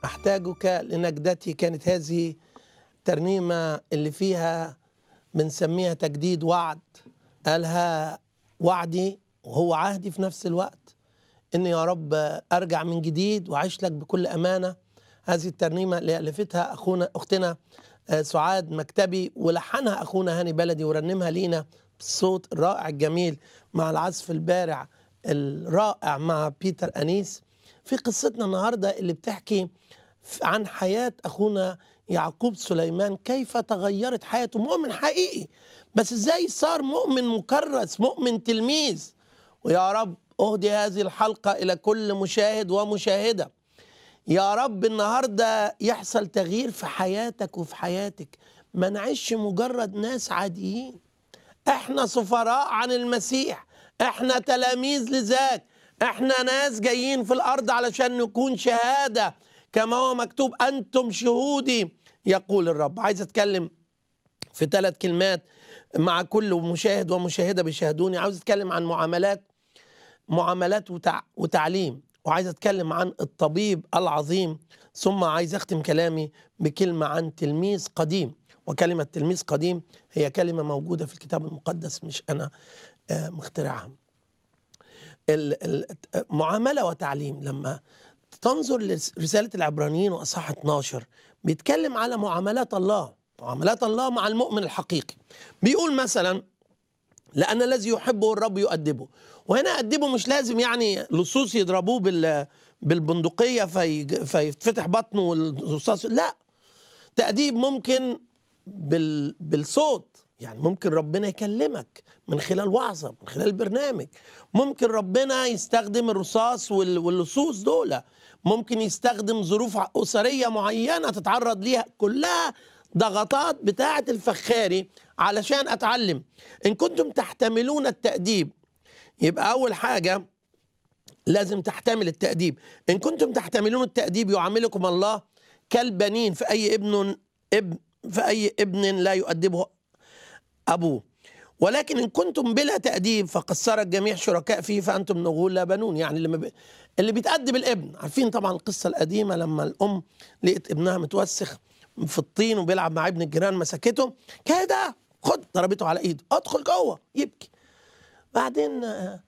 أحتاجك لنجدتي كانت هذه ترنيمة اللي فيها بنسميها تجديد وعد قالها وعدي وهو عهدي في نفس الوقت إن يا رب أرجع من جديد وأعيش لك بكل أمانة هذه الترنيمة اللي ألفتها أخونا أختنا آه، سعاد مكتبي ولحنها أخونا هاني بلدي ورنمها لينا بالصوت الرائع الجميل مع العزف البارع الرائع مع بيتر أنيس في قصتنا النهاردة اللي بتحكي ف- عن حياة أخونا يعقوب سليمان كيف تغيرت حياته مؤمن حقيقي بس ازاي صار مؤمن مكرس مؤمن تلميذ ويا رب أهدي هذه الحلقة إلى كل مشاهد ومشاهدة يا رب النهارده يحصل تغيير في حياتك وفي حياتك ما نعيش مجرد ناس عاديين احنا سفراء عن المسيح احنا تلاميذ لذاك احنا ناس جايين في الارض علشان نكون شهاده كما هو مكتوب انتم شهودي يقول الرب عايز اتكلم في ثلاث كلمات مع كل مشاهد ومشاهده بيشاهدوني عاوز اتكلم عن معاملات معاملات وتع... وتعليم وعايز اتكلم عن الطبيب العظيم ثم عايز اختم كلامي بكلمه عن تلميذ قديم وكلمه تلميذ قديم هي كلمه موجوده في الكتاب المقدس مش انا آه، مخترعها ال- ال- معامله وتعليم لما تنظر لرساله العبرانيين واصحاح 12 بيتكلم على معاملات الله معاملات الله مع المؤمن الحقيقي بيقول مثلا لأن الذي يحبه الرب يؤدبه وهنا أدبه مش لازم يعني لصوص يضربوه بال بالبندقية في فيتفتح بطنه والرصاص لا تأديب ممكن بال بالصوت يعني ممكن ربنا يكلمك من خلال وعظة من خلال برنامج ممكن ربنا يستخدم الرصاص وال- واللصوص دول ممكن يستخدم ظروف أسرية معينة تتعرض ليها كلها ضغطات بتاعة الفخاري علشان أتعلم إن كنتم تحتملون التأديب يبقى أول حاجة لازم تحتمل التأديب إن كنتم تحتملون التأديب يعاملكم الله كالبنين في أي ابن ابن في أي ابن لا يؤدبه أبوه ولكن إن كنتم بلا تأديب فقد صار الجميع شركاء فيه فأنتم نغول لا بنون يعني اللي, ب... اللي بيتأدب الابن عارفين طبعا القصة القديمة لما الأم لقيت ابنها متوسخ في الطين وبيلعب مع ابن الجيران مسكته كده خد ضربته على ايده ادخل جوه يبكي بعدين آه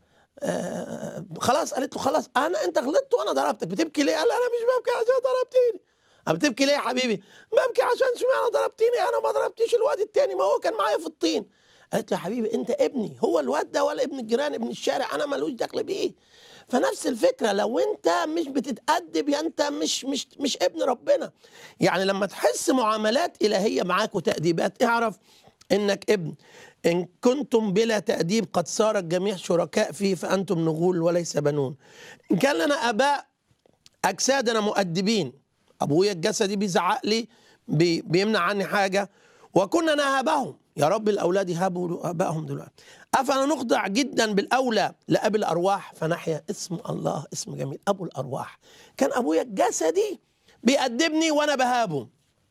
آه خلاص قالت له خلاص انا انت غلطت وانا ضربتك بتبكي ليه؟ قال انا مش ببكي عشان ضربتيني أه بتبكي ليه يا حبيبي؟ ببكي عشان اشمعنى ضربتيني انا ما ضربتيش الواد التاني ما هو كان معايا في الطين قالت له يا حبيبي انت ابني هو الواد ده ولا ابن الجيران ابن الشارع انا ملوش دخل بيه فنفس الفكره لو انت مش بتتادب يا انت مش مش مش ابن ربنا يعني لما تحس معاملات الهيه معاك وتاديبات اعرف انك ابن ان كنتم بلا تاديب قد صار الجميع شركاء فيه فانتم نغول وليس بنون ان كان لنا اباء اجسادنا مؤدبين ابويا الجسدي بيزعق لي بي بيمنع عني حاجه وكنا نهابهم يا رب الاولاد يهابوا ابائهم دلوقتي افلا نخضع جدا بالاولى لابي الارواح فنحيا اسم الله اسم جميل ابو الارواح كان ابويا الجسدي بيأدبني وانا بهابه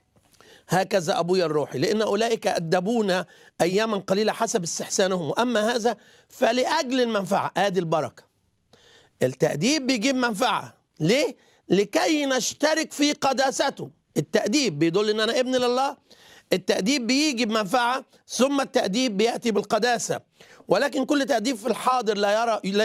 هكذا ابويا الروحي لان اولئك ادبونا اياما قليله حسب استحسانهم واما هذا فلاجل المنفعه ادي البركه التأديب بيجيب منفعة ليه؟ لكي نشترك في قداسته التأديب بيدل ان انا ابن لله التأديب بيجي بمنفعة ثم التأديب بيأتي بالقداسة ولكن كل تأديب في الحاضر لا يرى لا